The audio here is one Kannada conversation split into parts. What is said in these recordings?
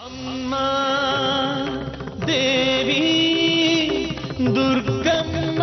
ಅಮ್ಮ ದೇವಿ ದುರ್ಗಮ್ಮ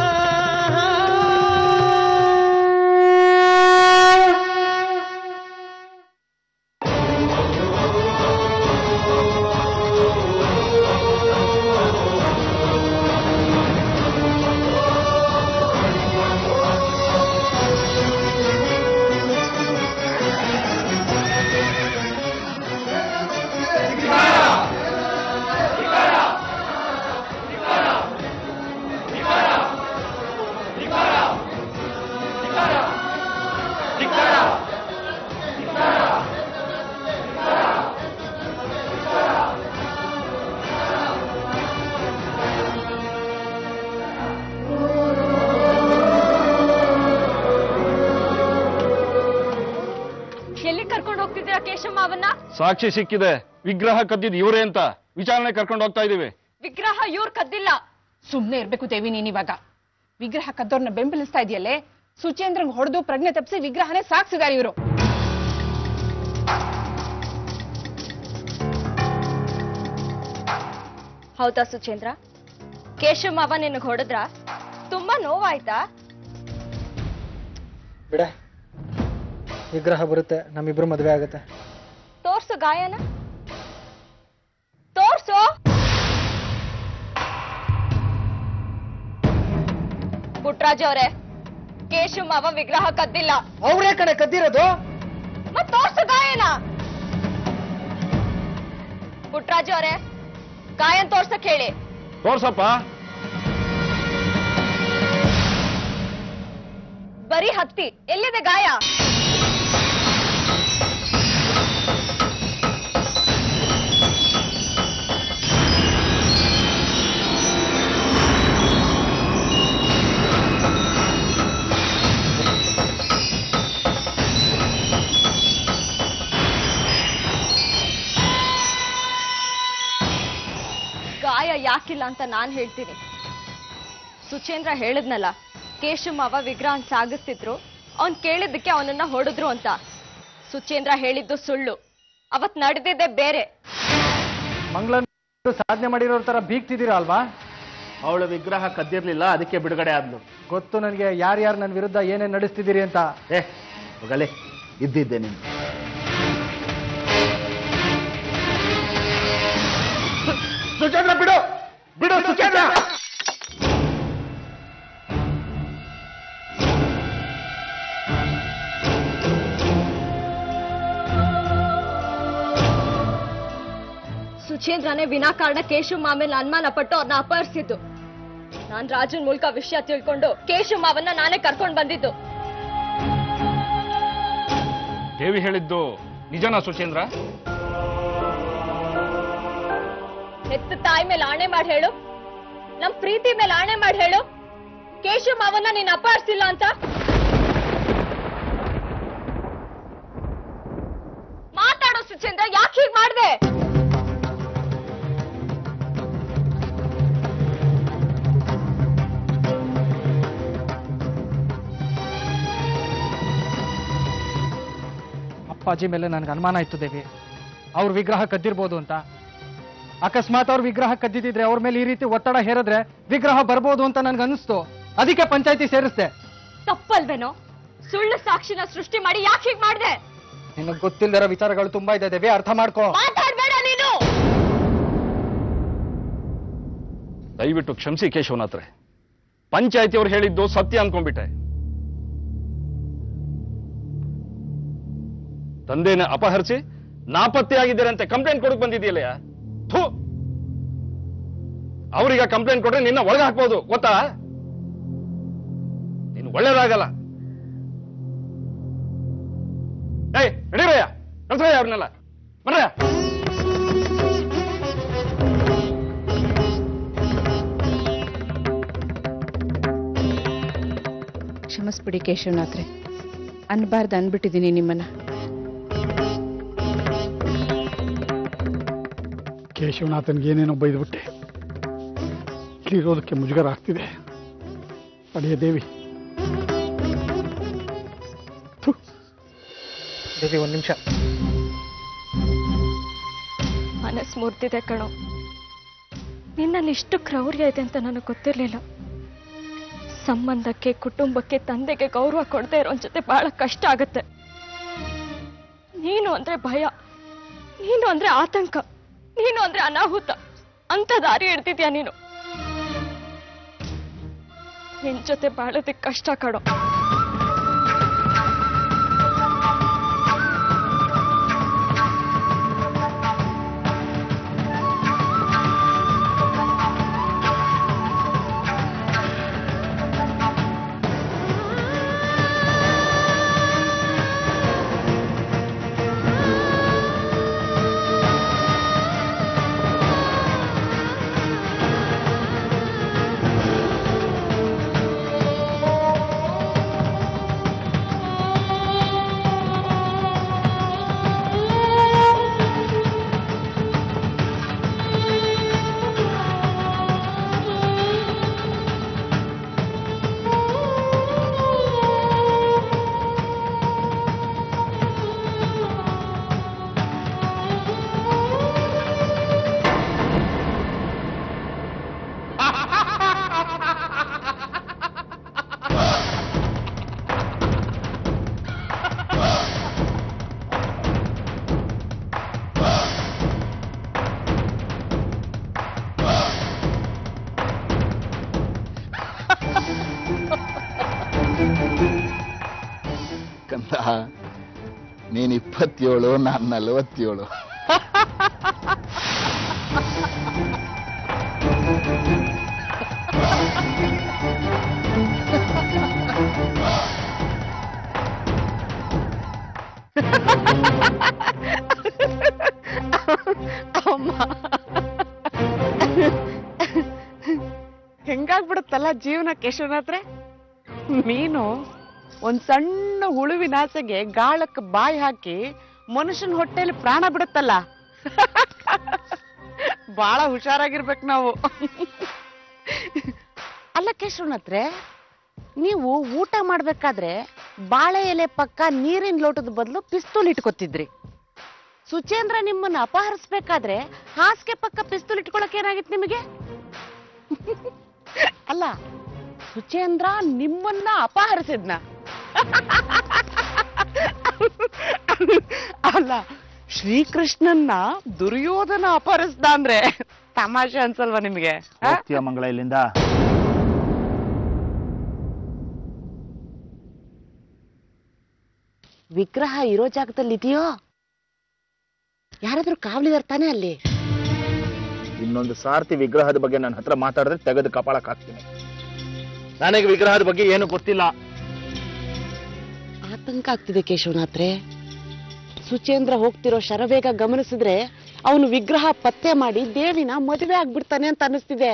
ಎಲ್ಲಿ ಕರ್ಕೊಂಡು ಹೋಗ್ತಿದ್ದೀರಾ ಕೇಶಮ್ಮ ಅವನ್ನ ಸಾಕ್ಷಿ ಸಿಕ್ಕಿದೆ ವಿಗ್ರಹ ಕದ್ದಿದ್ ಇವರೇ ಅಂತ ವಿಚಾರಣೆ ಕರ್ಕೊಂಡು ಹೋಗ್ತಾ ಇದೀವಿ ವಿಗ್ರಹ ಇವ್ರು ಕದ್ದಿಲ್ಲ ಸುಮ್ನೆ ಇರ್ಬೇಕು ದೇವಿ ನೀನಿವಾಗ ವಿಗ್ರಹ ಕದ್ದೋರ್ನ ಬೆಂಬಲಿಸ್ತಾ ಇದೆಯಲ್ಲೇ ಸುಚೇಂದ್ರಂಗ್ ಹೊಡೆದು ಪ್ರಜ್ಞೆ ತಪ್ಪಿಸಿ ವಿಗ್ರಹನೇ ಸಾಕ್ಸಿದಾರೆ ಇವರು ಹೌದಾ ಸುಚೇಂದ್ರ ಕೇಶಮ್ಮ ಅವ ನಿನಗ್ ಹೊಡೆದ್ರ ತುಂಬಾ ನೋವಾಯ್ತಾ ಬಿಡೆ ವಿಗ್ರಹ ಬರುತ್ತೆ ನಮ್ಮಿಬ್ರು ಮದುವೆ ಆಗುತ್ತೆ ತೋರ್ಸು ಗಾಯನ ತೋರ್ಸು ಪುಟ್ರಾಜ್ ಅವರೇ ಕೇಶಮ್ಮ ಅವ ವಿಗ್ರಹ ಕದ್ದಿಲ್ಲ ಅವರೇ ಕಡೆ ಕದ್ದಿರೋದು ಮತ್ ತೋರ್ಸು ಗಾಯನ ಪುಟ್ರಾಜ್ ಅವರೇ ಗಾಯನ್ ತೋರ್ಸಕ್ ಹೇಳಿ ತೋರ್ಸಪ್ಪ ಬರೀ ಹತ್ತಿ ಎಲ್ಲಿದೆ ಗಾಯ ಗಾಯ ಯಾಕಿಲ್ಲ ಅಂತ ನಾನ್ ಹೇಳ್ತೀನಿ ಸುಚೇಂದ್ರ ಹೇಳಿದ್ನಲ್ಲ ಕೇಶಮ್ಮವ ವಿಗ್ರಹ ಸಾಗಿಸ್ತಿದ್ರು ಅವ್ನ್ ಕೇಳಿದ್ದಕ್ಕೆ ಅವನನ್ನ ಹೊಡೆದ್ರು ಅಂತ ಸುಚೇಂದ್ರ ಹೇಳಿದ್ದು ಸುಳ್ಳು ಅವತ್ ನಡೆದಿದ್ದೆ ಬೇರೆ ಮಂಗಳನ್ ಸಾಧನೆ ಮಾಡಿರೋ ತರ ಬೀಗ್ತಿದ್ದೀರಾ ಅಲ್ವಾ ಅವಳು ವಿಗ್ರಹ ಕದ್ದಿರ್ಲಿಲ್ಲ ಅದಕ್ಕೆ ಬಿಡುಗಡೆ ಆದ್ಲು ಗೊತ್ತು ನನಗೆ ಯಾರ್ಯಾರು ನನ್ನ ವಿರುದ್ಧ ಏನೇನ್ ನಡೆಸ್ತಿದ್ದೀರಿ ಅಂತ ಏ ಹೋಗಲೇ ಇದ್ದಿದ್ದೆ ನೀನು ಸುಚೇಂದ್ರ ಬಿಡು ಬಿಡು ಸುಚೇಂದ್ರ ಸುಚೇಂದ್ರನೇ ವಿನಾಕಾರಣ ಕೇಶಮ್ಮ ಮೇಲೆ ಅನುಮಾನ ಪಟ್ಟು ಅವ್ರನ್ನ ಅಪಹರಿಸಿದ್ದು ನಾನ್ ರಾಜನ್ ಮೂಲಕ ವಿಷಯ ತಿಳ್ಕೊಂಡು ಕೇಶಮ್ಮವನ್ನ ನಾನೇ ಕರ್ಕೊಂಡ್ ಬಂದಿದ್ದು ದೇವಿ ಹೇಳಿದ್ದು ನಿಜನಾ ಸುಚೇಂದ್ರ ಹೆತ್ತ ತಾಯಿ ಮೇಲೆ ಆಣೆ ಮಾಡಿ ಹೇಳು ನಮ್ ಪ್ರೀತಿ ಮೇಲೆ ಆಣೆ ಮಾಡಿ ಹೇಳು ಕೇಶಮ್ಮವನ್ನ ನೀನ್ ಅಪಹರಿಸಿಲ್ಲ ಅಂತ ಮಾತಾಡೋ ಸುಚೇಂದ್ರ ಯಾಕೆ ಹೀಗ್ ಮಾಡ್ದೆ ಅಪ್ಪಾಜಿ ಮೇಲೆ ನನಗೆ ಅನುಮಾನ ಇತ್ತು ದೇವಿ ಅವ್ರ ವಿಗ್ರಹ ಕದ್ದಿರ್ಬೋದು ಅಂತ ಅಕಸ್ಮಾತ್ ಅವ್ರ ವಿಗ್ರಹ ಕದ್ದಿದ್ರೆ ಅವ್ರ ಮೇಲೆ ಈ ರೀತಿ ಒತ್ತಡ ಹೇರಿದ್ರೆ ವಿಗ್ರಹ ಬರ್ಬೋದು ಅಂತ ನನ್ಗೆ ಅನಿಸ್ತು ಅದಕ್ಕೆ ಪಂಚಾಯತಿ ಸೇರಿಸ್ದೆ ತಪ್ಪಲ್ವೇನೋ ಸುಳ್ಳು ಸಾಕ್ಷಿನ ಸೃಷ್ಟಿ ಮಾಡಿ ಯಾಕೆ ಹೀಗ್ ಮಾಡ್ದೆ ನಿನಗೆ ಗೊತ್ತಿಲ್ಲದಿರೋ ವಿಚಾರಗಳು ತುಂಬಾ ಇದೆ ದೇವಿ ಅರ್ಥ ಮಾಡ್ಕೋ ಮಾತಾಡ್ಬೇಡ ನೀನು ದಯವಿಟ್ಟು ಕ್ಷಮಿಸಿ ಕೇಶವನಾಥ್ರೆ ಪಂಚಾಯತಿ ಅವ್ರು ಹೇಳಿದ್ದು ಸತ್ಯ ಅನ್ಕೊಂಡ್ಬಿಟ್ಟೆ ತಂದೆನ ಅಪಹರಿಸಿ ನಾಪತ್ತೆಯಾಗಿದ್ದಾರೆ ಅಂತ ಕಂಪ್ಲೇಂಟ್ ಕೊಡಕ್ ಬಂದಿದೆಯಲ್ಲ ಥೂ ಅವ್ರೀಗ ಕಂಪ್ಲೇಂಟ್ ಕೊಟ್ರೆ ನಿನ್ನ ಒಳಗೆ ಹಾಕ್ಬೋದು ಗೊತ್ತಾ ನೀನು ಒಳ್ಳೇದಾಗಲ್ಲ ಏಯ್ ನಡೀರಯ್ಯ ಕಳ್ಸಯ್ಯ ಅವ್ರನ್ನೆಲ್ಲ ಬರ್ರಯ್ಯ ಕ್ಷಮಿಸ್ಬಿಡಿ ಕೇಶವನಾಥ್ರೆ ಅನ್ಬಾರ್ದು ಅನ್ಬಿಟ್ಟಿದ್ದೀನಿ ನಿಮ್ಮನ್ನ ಕೇಶವನಾಥನ್ಗೆ ಏನೇನೋ ಬೈದ್ಬಿಟ್ಟೆ ಇಲ್ಲಿರೋದಕ್ಕೆ ಮುಜುಗರ ಆಗ್ತಿದೆ ಅಡಿಯ ದೇವಿ ದೇವಿ ಒಂದ್ ನಿಮಿಷ ಮನಸ್ಸು ಮುರಿದಿದೆ ಕಣೋ ನಿನ್ನಲ್ಲಿ ಇಷ್ಟು ಕ್ರೌರ್ಯ ಇದೆ ಅಂತ ನನಗೆ ಗೊತ್ತಿರಲಿಲ್ಲ ಸಂಬಂಧಕ್ಕೆ ಕುಟುಂಬಕ್ಕೆ ತಂದೆಗೆ ಗೌರವ ಕೊಡದೆ ಇರೋ ಜೊತೆ ಬಹಳ ಕಷ್ಟ ಆಗತ್ತೆ ನೀನು ಅಂದ್ರೆ ಭಯ ನೀನು ಅಂದ್ರೆ ಆತಂಕ ನೀನು ಅಂದ್ರೆ ಅನಾಹುತ ಅಂತ ದಾರಿ ಹಿಡ್ದಿದ್ಯಾ ನೀನು ನಿನ್ ಜೊತೆ ಬಾಳೋದಕ್ಕೆ ಕಷ್ಟ ಕಡೋ ಕಂದ ನೀನ್ ಇಪ್ಪತ್ತೇಳು ನಾನ್ ನಲವತ್ತೇಳು ಹೆಂಗಾಗ್ಬಿಡುತ್ತಲ್ಲ ಜೀವನ ಕೇಶವನಾಥ್ರೆ ನೀನು ಒಂದ್ ಸಣ್ಣ ಹುಳುವಿನ ಆಸೆಗೆ ಗಾಳಕ್ಕೆ ಬಾಯಿ ಹಾಕಿ ಮನುಷ್ಯನ ಹೊಟ್ಟೆಲಿ ಪ್ರಾಣ ಬಿಡುತ್ತಲ್ಲ ಬಾಳ ಹುಷಾರಾಗಿರ್ಬೇಕು ನಾವು ಅಲ್ಲ ಕೇಶವನಾಥ್ರೆ ನೀವು ಊಟ ಮಾಡ್ಬೇಕಾದ್ರೆ ಬಾಳೆ ಎಲೆ ಪಕ್ಕ ನೀರಿನ ಲೋಟದ ಬದಲು ಪಿಸ್ತೂಲ್ ಇಟ್ಕೊತಿದ್ರಿ ಸುಚೇಂದ್ರ ನಿಮ್ಮನ್ನ ಅಪಹರಿಸ್ಬೇಕಾದ್ರೆ ಹಾಸಿಗೆ ಪಕ್ಕ ಪಿಸ್ತೂಲ್ ಇಟ್ಕೊಳಕ್ ಏನಾಗಿತ್ತು ನಿಮಗೆ ಅಲ್ಲ ಸುಚೇಂದ್ರ ನಿಮ್ಮನ್ನ ಅಪಹರಿಸಿದ್ನ ಅಲ್ಲ ಶ್ರೀಕೃಷ್ಣನ್ನ ದುರ್ಯೋಧನ ಅಪಹರಿಸ್ದ ಅಂದ್ರೆ ತಮಾಷೆ ಅನ್ಸಲ್ವಾ ನಿಮಗೆ ಆ? ಹೋಗ್ತೀಯ ಮಂಗಳ ಇಲ್ಲಿಂದ ವಿಗ್ರಹ ಇರೋ ಜಾಗದಲ್ಲಿ ಇದೆಯೋ ಯಾರಾದ್ರೂ ಕಾವಲಿದಾರ್ ತಾನೇ ಅಲ್ಲಿ ಇನ್ನೊಂದು ಸಾರ್ತಿ ವಿಗ್ರಹದ ಬಗ್ಗೆ ನನ್ನ ಹತ್ರ ಮಾತಾಡಿದ್ರೆ ತೆಗೆದು ಕಪಾಳಕ್ಕೆ ಹಾಕ್ತೀನಿ ನನಗೆ ವಿಗ್ರಹದ ಬಗ್ಗೆ ಏನು ಗೊತ್ತಿಲ್ಲ ಆತಂಕ ಆಗ್ತಿದೆ ಕೇಶವನಾಥ್ರೆ ಸುಚೇಂದ್ರ ಹೋಗ್ತಿರೋ ಶರವೇಗ ಗಮನಿಸಿದ್ರೆ ಅವನು ವಿಗ್ರಹ ಪತ್ತೆ ಮಾಡಿ ದೇವಿನ ಮದುವೆ ಆಗ್ಬಿಡ್ತಾನೆ ಅಂತ ಅನಿಸ್ತಿದೆ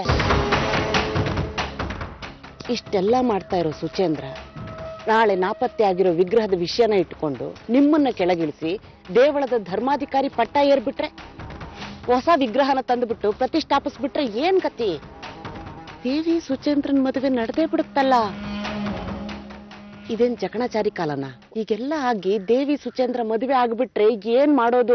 ಇಷ್ಟೆಲ್ಲ ಮಾಡ್ತಾ ಇರೋ ಸುಚೇಂದ್ರ ನಾಳೆ ನಾಪತ್ತೆ ಆಗಿರೋ ವಿಗ್ರಹದ ವಿಷಯನ ಇಟ್ಕೊಂಡು ನಿಮ್ಮನ್ನ ಕೆಳಗಿಳಿಸಿ ದೇವಳದ ಧರ್ಮಾಧಿಕಾರಿ ಪಟ್ಟ ಏರ್ಬಿಟ್ರೆ ಹೊಸ ವಿಗ್ರಹನ ತಂದುಬಿಟ್ಟು ಪ್ರತಿಷ್ಠಾಪಿಸ್ಬಿಟ್ರೆ ಏನ್ ಗತಿ ದೇವಿ ಸುಚೇಂದ್ರನ್ ಮದುವೆ ನಡೆದೇ ಬಿಡುತ್ತಲ್ಲ ಇದೇನ್ ಜಕಣಾಚಾರಿ ಕಾಲನ ಈಗೆಲ್ಲ ಆಗಿ ದೇವಿ ಸುಚೇಂದ್ರ ಮದುವೆ ಆಗ್ಬಿಟ್ರೆ ಏನ್ ಮಾಡೋದು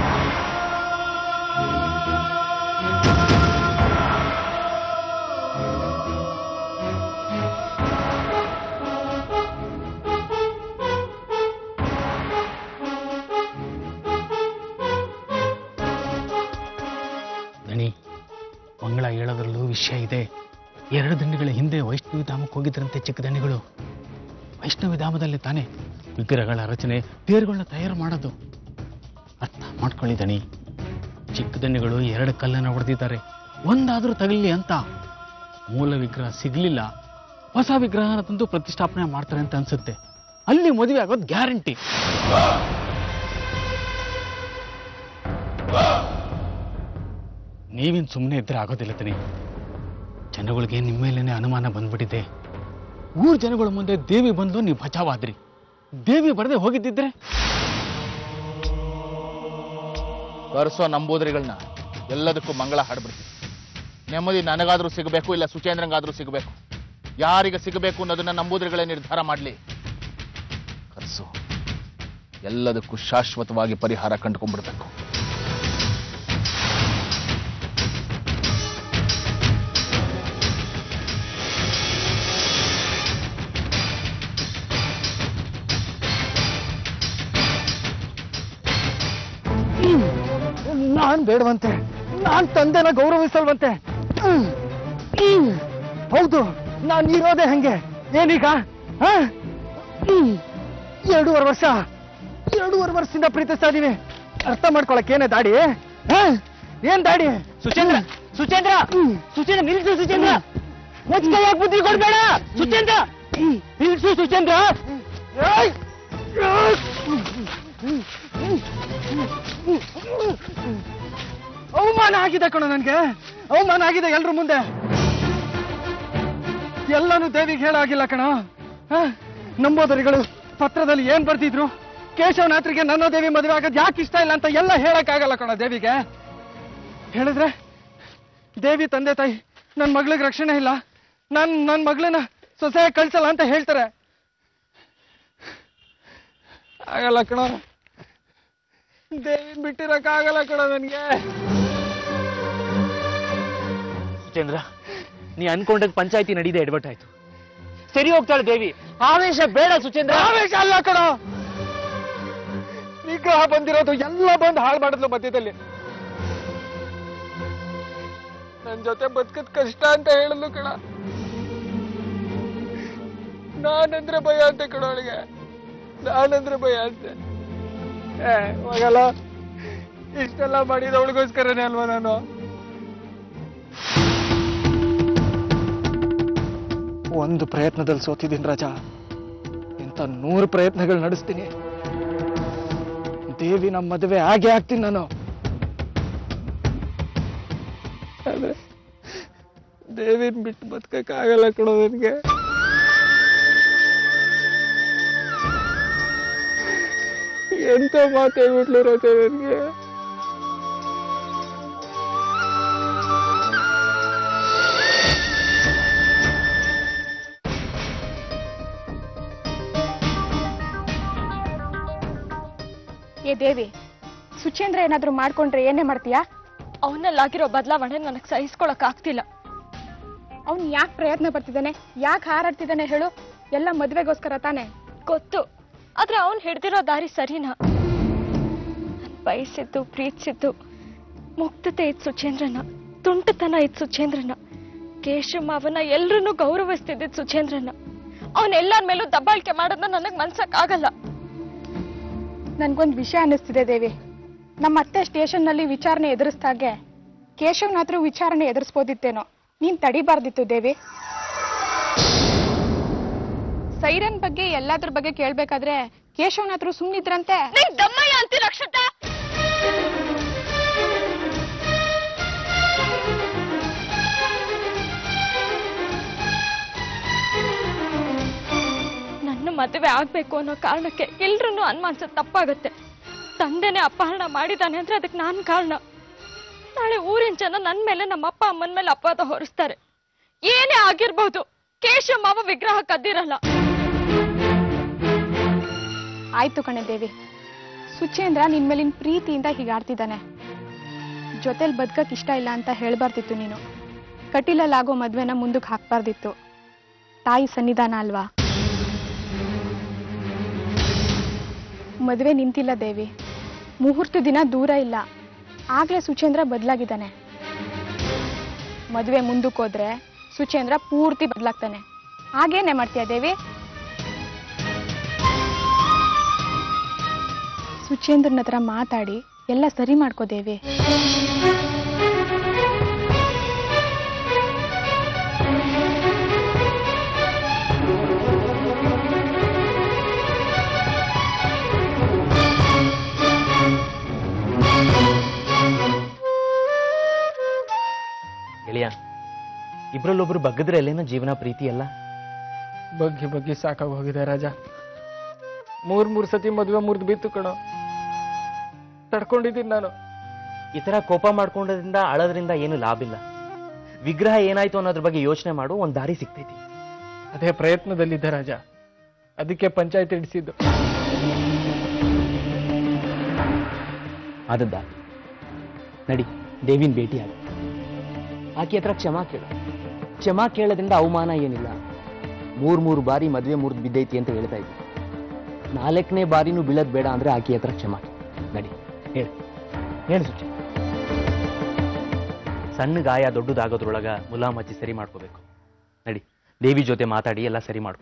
ದಣಿ ಮಂಗಳ ಹೇಳೋದ್ರಲ್ಲೂ ವಿಷಯ ಇದೆ ಎರಡು ದಂಡಿಗಳ ಹಿಂದೆ ವೈಷ್ಣವಿ ಧಾಮಕ್ಕೆ ಹೋಗಿದ್ರಂತೆ ಚಿಕ್ಕ ದಂಡಿಗಳು ವೈಷ್ಣವಿ ಧಾಮದಲ್ಲಿ ತಾನೇ ವಿಗ್ರಹಗಳ ರಚನೆ ತೇರುಗಳನ್ನ ತಯಾರು ಮಾಡೋದು ಅರ್ಥ ಮಾಡ್ಕೊಳ್ಳಿ ದಣಿ ಚಿಕ್ಕ ದಂಡಿಗಳು ಎರಡು ಕಲ್ಲನ್ನು ಹೊಡೆದಿದ್ದಾರೆ ಒಂದಾದ್ರೂ ತಗಲಿ ಅಂತ ಮೂಲ ವಿಗ್ರಹ ಸಿಗ್ಲಿಲ್ಲ ಹೊಸ ವಿಗ್ರಹನ ತಂದು ಪ್ರತಿಷ್ಠಾಪನೆ ಮಾಡ್ತಾರೆ ಅಂತ ಅನ್ಸುತ್ತೆ ಅಲ್ಲಿ ಮದುವೆ ಆಗೋದು ಗ್ಯಾರಂಟಿ ನೀವೇನು ಸುಮ್ಮನೆ ಇದ್ರೆ ಆಗೋದಿಲ್ಲ ತನಿ ಜನಗಳಿಗೆ ನಿಮ್ಮ ಮೇಲೇನೆ ಅನುಮಾನ ಬಂದ್ಬಿಟ್ಟಿದೆ ಊರ್ ಜನಗಳ ಮುಂದೆ ದೇವಿ ಬಂದು ನೀವು ಬಚಾವಾದ್ರಿ ದೇವಿ ಬರದೆ ಹೋಗಿದ್ದಿದ್ರೆ ಕರ್ಸೋ ನಂಬೂದ್ರಿಗಳನ್ನ ಎಲ್ಲದಕ್ಕೂ ಮಂಗಳ ಹಾಡ್ಬಿಡ್ತೀನಿ ನೆಮ್ಮದಿ ನನಗಾದ್ರೂ ಸಿಗಬೇಕು ಇಲ್ಲ ಸುಚೇಂದ್ರಂಗಾದ್ರೂ ಸಿಗಬೇಕು ಯಾರಿಗೆ ಸಿಗಬೇಕು ಅನ್ನೋದನ್ನ ನಂಬೂದ್ರಿಗಳೇ ನಿರ್ಧಾರ ಮಾಡಲಿ ಕರ್ಸು ಎಲ್ಲದಕ್ಕೂ ಶಾಶ್ವತವಾಗಿ ಪರಿಹಾರ ಕಂಡುಕೊಂಡ್ಬಿಡ್ಬೇಕು ನಾನ್ ಬೇಡವಂತೆ ನಾನ್ ತಂದೆನ ಗೌರವಿಸಲ್ವಂತೆ ಹ್ಮ್. ಹ್ಮ್. ಹೌದು ನಾನ್ ಇರೋದೇ ಹಂಗೆ ಏನೀಗ ಹ? ಹ್ಮ್. ಎರಡೂವರೆ ವರ್ಷ ಎರಡೂವರೆ ವರ್ಷದಿಂದ ಪ್ರೀತಿಸ್ತಾ ಇದೀವಿ ಅರ್ಥ ಮಾಡ್ಕೊಳಕ್ ಏನೇ ದಾಡಿ ಹ? ಏನ್ ದಾಡಿ ಸುಚೇಂದ್ರ ಸುಚೇಂದ್ರ ಸುಚೇಂದ್ರ ನಿಲ್ಸು ಸುಚೇಂದ್ರ ಮುಚ್ಕೈಯಾಗ ಬುದ್ಧಿ ಕೊಡ್ಬೇಡ ಸುಚೇಂದ್ರ ನಿಲ್ಸು ಸುಚೇಂದ್ರ ಏಯ್! ಅವಮಾನ ಆಗಿದೆ ಕಣೋ ನನ್ಗೆ ಅವಮಾನ ಆಗಿದೆ ಎಲ್ರ ಮುಂದೆ ಎಲ್ಲಾನು ದೇವಿಗೆ ಹೇಳಾಗಿಲ್ಲ ಕಣ ನಂಬೋದರಿಗಳು ಪತ್ರದಲ್ಲಿ ಏನ್ ಬರ್ತಿದ್ರು ಕೇಶವನಾಥ್ರಿಗೆ ನನ್ನ ದೇವಿ ಮದುವೆ ಆಗೋದು ಯಾಕೆ ಇಷ್ಟ ಇಲ್ಲ ಅಂತ ಎಲ್ಲ ಹೇಳಕ್ಕಾಗಲ್ಲ ಕಣ ದೇವಿಗೆ ಹೇಳಿದ್ರೆ ದೇವಿ ತಂದೆ ತಾಯಿ ನನ್ನ ಮಗಳಿಗೆ ರಕ್ಷಣೆ ಇಲ್ಲ ನನ್ ನನ್ನ ಮಗಳನ್ನ ಸೊಸೆ ಕಳ್ಸಲ್ಲ ಅಂತ ಹೇಳ್ತಾರೆ ಆಗಲ್ಲ ಕಣ ದೇವಿ ಬಿಟ್ಟಿರಕ್ಕಾಗಲ್ಲ ಕಣ ನನ್ಗೆ ಚಂದ್ರ ನೀ ಅನ್ಕೊಂಡದ್ ಪಂಚಾಯತಿ ನಡೀದೆ ಎಡವಟ್ ಆಯ್ತು ಸರಿ ಹೋಗ್ತಾಳೆ ದೇವಿ ಆವೇಶ ಬೇಡ ಸುಚೇಂದ್ರ ಆವೇಶ ಅಲ್ಲ ಕಣ ವಿಗ್ರಹ ಬಂದಿರೋದು ಎಲ್ಲ ಬಂದು ಹಾಳು ಮಾಡಿದ್ಲು ಮಧ್ಯದಲ್ಲಿ ನನ್ ಜೊತೆ ಬದುಕದ್ ಕಷ್ಟ ಅಂತ ಹೇಳಿದ್ಲು ಕಣ ನಾನಂದ್ರೆ ಭಯ ಅಂತೆ ಕಣ ಅವಳಿಗೆ ನಾನಂದ್ರೆ ಭಯ ಅಂತೆ ಏ ಹೋಗಲ್ಲ ಇಷ್ಟೆಲ್ಲ ಮಾಡಿದ ಅವಳಿಗೋಸ್ಕರನೇ ಅಲ್ವಾ ನಾನು ಒಂದು ಪ್ರಯತ್ನದಲ್ಲಿ ಸೋತಿದ್ದೀನಿ ರಾಜ ಇಂಥ ನೂರು ಪ್ರಯತ್ನಗಳು ನಡೆಸ್ತೀನಿ ದೇವಿ ನಮ್ಮ ಮದುವೆ ಹಾಗೆ ಆಗ್ತೀನಿ ನಾನು ಆದ್ರೆ ದೇವಿನ ಬಿಟ್ಟು ಬದುಕಕ್ಕಾಗಲ್ಲ ಕಣೋ ನನಗೆ ಎಂತ ಮಾತು ಹೇಳ್ಬಿಟ್ಲು ರಾಜ ನನಗೆ ಏ ದೇವಿ ಸುಚೇಂದ್ರ ಏನಾದ್ರೂ ಮಾಡ್ಕೊಂಡ್ರೆ ಏನೇ ಮಾಡ್ತೀಯಾ ಅವನಲ್ಲಾಗಿರೋ ಬದಲಾವಣೆ ನನಗೆ ಸಹಿಸ್ಕೊಳಕ್ ಆಗ್ತಿಲ್ಲ ಅವ್ನು ಯಾಕೆ ಪ್ರಯತ್ನ ಪಡ್ತಿದ್ದಾನೆ ಯಾಕೆ ಹಾರಾಡ್ತಿದ್ದಾನೆ ಹೇಳು ಎಲ್ಲ ಮದ್ವೆಗೋಸ್ಕರ ತಾನೆ ಗೊತ್ತು ಆದ್ರೆ ಅವನ್ ಹಿಡ್ದಿರೋ ದಾರಿ ಸರಿನಾ ನಾನ್ ಬಯಸಿದ್ದು ಪ್ರೀತಿಸಿದ್ದು ಮುಕ್ತತೆ ಇತ್ತು ಸುಚೇಂದ್ರನ ತುಂಟತನ ಇತ್ತು ಸುಚೇಂದ್ರನ ಕೇಶವ ಮಾವನ ಎಲ್ರನ್ನೂ ಗೌರವಿಸ್ತಿದ್ದಿದ್ ಸುಚೇಂದ್ರನ ಅವನೆಲ್ಲರ ಮೇಲೂ ದಬ್ಬಾಳಿಕೆ ಮಾಡೋದನ್ನ ನನಗ್ ಮನ್ಸಕ್ ಆಗಲ್ಲ ನನ್ಗೊಂದು ವಿಷಯ ಅನ್ನಿಸ್ತಿದೆ ದೇವಿ ನಮ್ಮ ಅತ್ತೆ ಸ್ಟೇಷನ್ನಲ್ಲಿ ವಿಚಾರಣೆ ಎದುರಿಸ್ದಾಗೆ ಕೇಶವ್ನಾಥ್ರು ವಿಚಾರಣೆ ಎದುರಿಸ್ಬೋದಿತ್ತೇನೋ ನೀನ್ ತಡಿಬಾರ್ದಿತ್ತು ದೇವಿ ಸೈರನ್ ಬಗ್ಗೆ ಎಲ್ಲಾದ್ರ ಬಗ್ಗೆ ಕೇಳ್ಬೇಕಾದ್ರೆ ಕೇಶವನಾಥ್ರು ಸುಮ್ನಿದ್ರಂತೆ ನೀನ್ ದಮ್ಮಯ್ಯ ಅಂತೀರ ಅಕ್ಷತಾ ನನ್ನ ಮದುವೆ ಆಗ್ಬೇಕು ಅನ್ನೋ ಕಾರಣಕ್ಕೆ ಎಲ್ರನ್ನೂ ಅನುಮಾನಿಸೋದು ತಪ್ಪಾಗತ್ತೆ ತಂದೆನೇ ಅಪಹರಣ ಮಾಡಿದಾನೆ ಅಂದ್ರೆ ಅದಕ್ಕೆ ನಾನ್ ಕಾರಣ ನಾಳೆ ಊರಿನ ಜನ ನನ್ ಮೇಲೆ ನಮ್ಮ ಅಪ್ಪ ಅಮ್ಮನ ಮೇಲೆ ಅಪವಾದ ಹೊರಿಸ್ತಾರೆ ಏನೇ ಆಗಿರ್ಬಹುದು ಕೇಶವ ಮಾವ ವಿಗ್ರಹ ಕದ್ದಿರಲ್ಲ ಆಯ್ತು ಕಣೆ ದೇವಿ ಸುಚೇಂದ್ರ ನಿನ್ ಮೇಲಿನ ಪ್ರೀತಿಯಿಂದ ಹೀಗಾಡ್ತಿದ್ದಾನೆ ಜೊತೆಲ್ ಬದುಕಕ್ ಇಷ್ಟ ಇಲ್ಲ ಅಂತ ಹೇಳ್ಬಾರ್ದಿತ್ತು ನೀನು ಕಟೀಲಲ್ಲಾಗೋ ಮದ್ವೆನ ಮುಂದಕ್ಕೆ ಹಾಕ್ಬಾರ್ದಿತ್ತು ತಾಯಿ ಸನ್ನಿಧಾನ ಅಲ್ವಾ ಮದ್ವೆ ನಿಂತಿಲ್ಲ ದೇವಿ ಮುಹೂರ್ತ ದಿನ ದೂರ ಇಲ್ಲ ಆಗ್ಲೇ ಸುಚೇಂದ್ರ ಬದಲಾಗಿದ್ದಾನೆ ಮದ್ವೆ ಮುಂದಕ್ಕೆ ಹೋದ್ರೆ ಸುಚೇಂದ್ರ ಪೂರ್ತಿ ಬದಲಾಗ್ತಾನೆ ಹಾಗೇನೆ ಮಾಡ್ತೀಯ ದೇವಿ ಸುಚೇಂದ್ರನ ಹತ್ರ ಮಾತಾಡಿ ಎಲ್ಲ ಸರಿ ಮಾಡ್ಕೋ ದೇವಿ ಗೆಳೆಯ ಇಬ್ರಲ್ಲೊಬ್ರು ಬಗ್ಗದ್ರೆ ಅಲ್ಲೇನೋ ಜೀವನ ಪ್ರೀತಿ ಅಲ್ಲ ಬಗ್ಗಿ ಬಗ್ಗಿ ಸಾಕಾಗಿ ಹೋಗಿದೆ ರಾಜ ಮೂರ್ ಮೂರ್ ಸತಿ ಮದ್ವೆ ಮುರಿದು ಬಿತ್ತು ಕಣೋ ತಡ್ಕೊಂಡಿದ್ದೀನಿ ನಾನು ಈ ತರ ಕೋಪ ಮಾಡ್ಕೊಂಡೋದ್ರಿಂದ ಅಳೋದ್ರಿಂದ ಏನು ಲಾಭ ಇಲ್ಲ ವಿಗ್ರಹ ಏನಾಯ್ತು ಅನ್ನೋದ್ರ ಬಗ್ಗೆ ಯೋಚನೆ ಮಾಡು ಒಂದ್ ದಾರಿ ಸಿಗ್ತೈತಿ ಅದೇ ಪ್ರಯತ್ನದಲ್ಲಿದ್ದೆ ರಾಜ ಅದಕ್ಕೆ ಪಂಚಾಯತ್ ಇಡಿಸಿದ್ದು ಆದದ್ದ ನಡಿ ದೇವಿನ ಭೇಟಿ ಆಗ ಆಕೆ ಹತ್ರ ಕ್ಷಮಾ ಕೇಳು ಕ್ಷಮಾ ಕೇಳೋದ್ರಿಂದ ಅವಮಾನ ಏನಿಲ್ಲ ಮೂರ್ ಮೂರು ಬಾರಿ ಮದ್ವೆ ಮುರಿದು ಬಿದ್ದೈತಿ ಅಂತ ಹೇಳ್ತಾ ಇದ್ದೆ ನಾಲ್ಕನೇ ಬಾರಿನೂ ಬೀಳೋದ್ ಬೇಡ ಅಂದ್ರೆ ಆಕೆ ಹತ್ರ ಕ್ಷಮಾ ಕೇಳು. ನಡಿ ಹೇಳು ಹೇಳು ಸುಚಿ ಸಣ್ಣ ಗಾಯ ದೊಡ್ಡದಾಗೋದ್ರೊಳಗ ಮುಲಾಮ್ ಹಚ್ಚಿ ಸರಿ ಮಾಡ್ಕೋಬೇಕು ನಡಿ ದೇವಿ ಜೊತೆ ಮಾತಾಡಿ ಎಲ್ಲ ಸರಿ ಮಾಡ್ಕೊ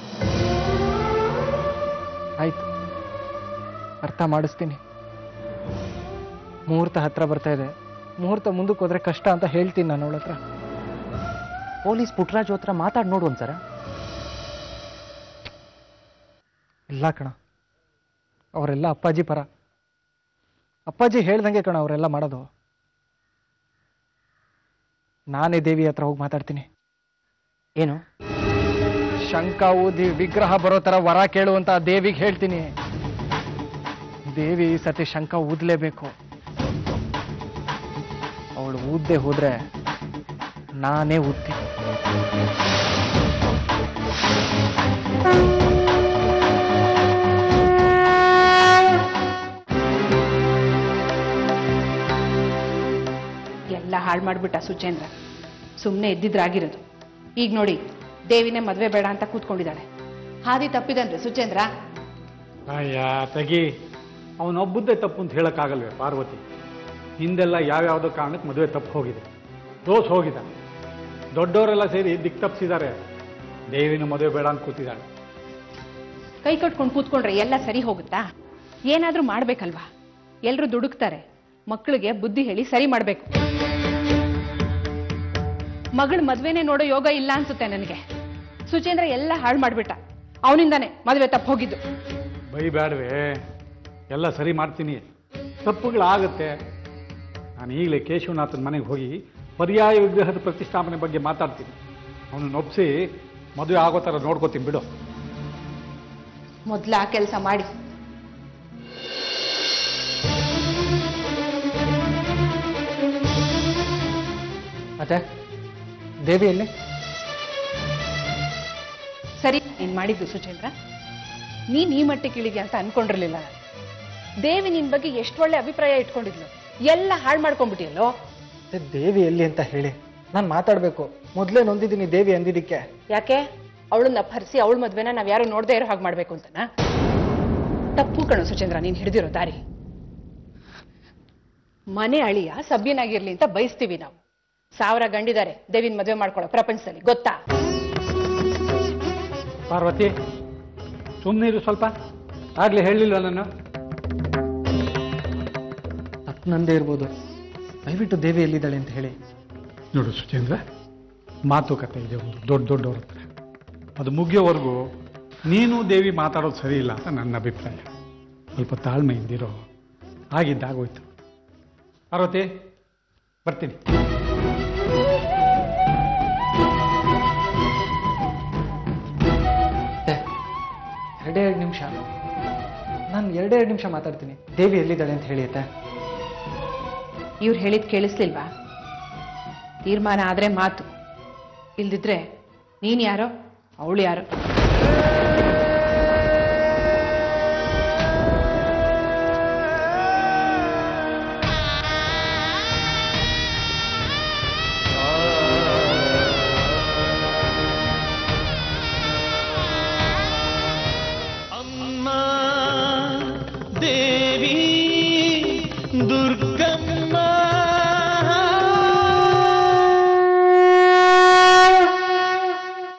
ಆಯ್ತು ಅರ್ಥ ಮಾಡಿಸ್ತೀನಿ ಮುಹೂರ್ತ ಹತ್ರ ಬರ್ತಾ ಇದೆ ಮುಹೂರ್ತ ಮುಂದಕ್ಕೆ ಹೋದ್ರೆ ಕಷ್ಟ ಅಂತ ಹೇಳ್ತೀನಿ ನಾನು ಅವಳ ಹತ್ರ ಪೊಲೀಸ್ ಪುಟ್ರಾಜು ಹತ್ರ ಮಾತಾಡಿ ನೋಡು ಒಂದ್ಸರ ಇಲ್ಲ ಕಣ ಅವರೆಲ್ಲ ಅಪ್ಪಾಜಿ ಪರ ಅಪ್ಪಾಜಿ ಹೇಳ್ದಂಗೆ ಕಣ ಅವರೆಲ್ಲ ಮಾಡೋದು ನಾನೇ ದೇವಿ ಹತ್ರ ಹೋಗಿ ಮಾತಾಡ್ತೀನಿ ಏನು ಶಂಕ ಊದಿ ವಿಗ್ರಹ ಬರೋ ತರ ವರ ಕೇಳು ಅಂತ ಆ ದೇವಿಗೆ ಹೇಳ್ತೀನಿ ದೇವಿ ಈ ಸತಿ ಶಂಕ ಊದ್ಲೇಬೇಕು ಅವಳು ಊದ್ದೆ ಹೋದ್ರೆ ನಾನೇ ಊದ್ತೀನಿ ಎಲ್ಲ ಹಾಳು ಮಾಡ್ಬಿಟ್ಟ ಸುಚೇಂದ್ರ ಸುಮ್ಮನೆ ಎದ್ದಿದ್ರಾಗಿರೋದು ಈಗ ನೋಡಿ ದೇವಿನೇ ಮದ್ವೆ ಬೇಡ ಅಂತ ಕೂತ್ಕೊಂಡಿದ್ದಾಳೆ ಹಾದಿ ತಪ್ಪಿದನ್ರಿ ಸುಚೇಂದ್ರ ಅಯ್ಯ ತೆಗಿ ಅವನೊಬ್ಬದ್ದೇ ತಪ್ಪು ಅಂತ ಹೇಳಕ್ಕಾಗಲ್ವೇ ಪಾರ್ವತಿ ಹಿಂದೆಲ್ಲ ಯಾವ್ಯಾವುದೋ ಕಾರಣಕ್ಕೆ ಮದುವೆ ತಪ್ಪು ಹೋಗಿದೆ ದೋಷ ಹೋಗಿದೆ ದೊಡ್ಡವರೆಲ್ಲ ಸೇರಿ ದಿಕ್ ತಪ್ಪಿಸಿದ್ದಾರೆ ದೇವಿನ ಮದುವೆ ಬೇಡ ಅಂತ ಕೂತಿದ್ದಾಳೆ ಕೈ ಕಟ್ಕೊಂಡು ಕೂತ್ಕೊಂಡ್ರೆ ಎಲ್ಲ ಸರಿ ಹೋಗುತ್ತಾ ಏನಾದ್ರೂ ಮಾಡ್ಬೇಕಲ್ವಾ ಎಲ್ರು ದುಡುಕ್ತಾರೆ ಮಕ್ಕಳಿಗೆ ಬುದ್ಧಿ ಹೇಳಿ ಸರಿ ಮಾಡ್ಬೇಕು ಮಗಳ ಮದ್ವೆನೇ ನೋಡೋ ಯೋಗ ಇಲ್ಲ ಅನ್ಸುತ್ತೆ ನನಗೆ ಸುಚೇಂದ್ರ ಎಲ್ಲ ಹಾಳು ಮಾಡ್ಬಿಟ್ಟ ಅವನಿಂದಾನೆ ಮದುವೆ ತಪ್ಪು ಹೋಗಿದ್ದು ಬೈಬೇಡವೇ ಎಲ್ಲ ಸರಿ ಮಾಡ್ತೀನಿ ತಪ್ಪುಗಳಾಗುತ್ತೆ ನಾನು ಈಗಲೇ ಕೇಶವನಾಥನ ಮನೆಗೆ ಹೋಗಿ ಪರ್ಯಾಯ ವಿಗ್ರಹದ ಪ್ರತಿಷ್ಠಾಪನೆ ಬಗ್ಗೆ ಮಾತಾಡ್ತೀನಿ ಅವನನ್ನು ಒಪ್ಪಿಸಿ ಮದುವೆ ಆಗೋ ಥರ ನೋಡ್ಕೋತೀನಿ ಬಿಡು ಮೊದ್ಲ ಆ ಕೆಲಸ ಮಾಡಿ ಮತ್ತೆ ದೇವಿಯಲ್ಲಿ ಸರಿ ನೀನ್ ಮಾಡಿದ್ದು ಸುಚೇಂದ್ರ ನೀನ್ ಈ ಮಟ್ಟಿಗೆ ಇಳಿದ್ಯಾ ಅಂತ ಅನ್ಕೊಂಡಿರ್ಲಿಲ್ಲ ನಾನು ದೇವಿ ನಿನ್ ಬಗ್ಗೆ ಎಷ್ಟು ಒಳ್ಳೆ ಅಭಿಪ್ರಾಯ ಇಟ್ಕೊಂಡಿದ್ಲು ಎಲ್ಲ ಹಾಳು ಮಾಡ್ಕೊಂಡ್ಬಿಟ್ಟಿಯಲ್ಲೋ ಮತ್ತೆ ದೇವಿ ಎಲ್ಲಿ ಅಂತ ಹೇಳಿ ನಾನು ಮಾತಾಡ್ಬೇಕು ಮೊದಲೇ ನೊಂದಿದ್ದೀನಿ ದೇವಿ ಅಂದಿದ್ದಕ್ಕೆ ಯಾಕೆ ಅವಳನ್ನ ಅಪಹರಿಸಿ ಅವಳ ಮದ್ವೆನ ನಾವ್ ಯಾರು ನೋಡದೇ ಇರೋ ಹಾಗೆ ಮಾಡ್ಬೇಕು ಅಂತನಾ ತಪ್ಪು ಕಣು ಸುಚೇಂದ್ರ ನೀನ್ ಹಿಡಿದಿರೋ ದಾರಿ ಮನೆ ಅಳಿಯ ಸಭ್ಯನಾಗಿರ್ಲಿ ಅಂತ ಬಯಸ್ತೀವಿ ನಾವು ಸಾವಿರ ಗಂಡಿದ್ದಾರೆ ದೇವಿನ ಮದ್ವೆ ಮಾಡ್ಕೊಳ್ಳೋ ಪ್ರಪಂಚದಲ್ಲಿ ಗೊತ್ತಾ ಪಾರ್ವತಿ ಸುಮ್ಮನಿರು ಸ್ವಲ್ಪ ಆಗ್ಲೇ ಹೇಳಿಲ್ವ ನಾನು ತಪ್ಪು ನಂದೇ ಇರ್ಬೋದು ದಯವಿಟ್ಟು ದೇವಿ ಎಲ್ಲಿದ್ದಾಳೆ ಅಂತ ಹೇಳಿ ನೋಡು ಸುಚೇಂದ್ರ ಮಾತುಕತೆ ಇದೆ ಒಂದು ದೊಡ್ಡ ದೊಡ್ಡವ್ರ ಹತ್ರ ಅದು ಮುಗಿಯೋವರೆಗೂ ನೀನು ದೇವಿ ಮಾತಾಡೋದು ಸರಿ ಇಲ್ಲ ಅಂತ ನನ್ನ ಅಭಿಪ್ರಾಯ ಸ್ವಲ್ಪ ತಾಳ್ಮೆಯಿಂದಿರೋ ಆಗಿದ್ದಾಗೋಯ್ತು ಪಾರ್ವತಿ ಬರ್ತೀನಿ ಎರಡೇ ಎರಡು ನಿಮಿಷ ನಾನು ಎರಡೇ ಎರಡು ನಿಮಿಷ ಮಾತಾಡ್ತೀನಿ ದೇವಿ ಎಲ್ಲಿದ್ದಾಳೆ ಅಂತ ಹೇಳಿ ಆಯ್ತಾ ಇವ್ರು ಹೇಳಿದ್ ಕೇಳಿಸ್ಲಿಲ್ವಾ ತೀರ್ಮಾನ ಆದ್ರೆ ಮಾತು ಇಲ್ದಿದ್ರೆ ನೀನ್ ಯಾರೋ ಅವಳು ಯಾರೋ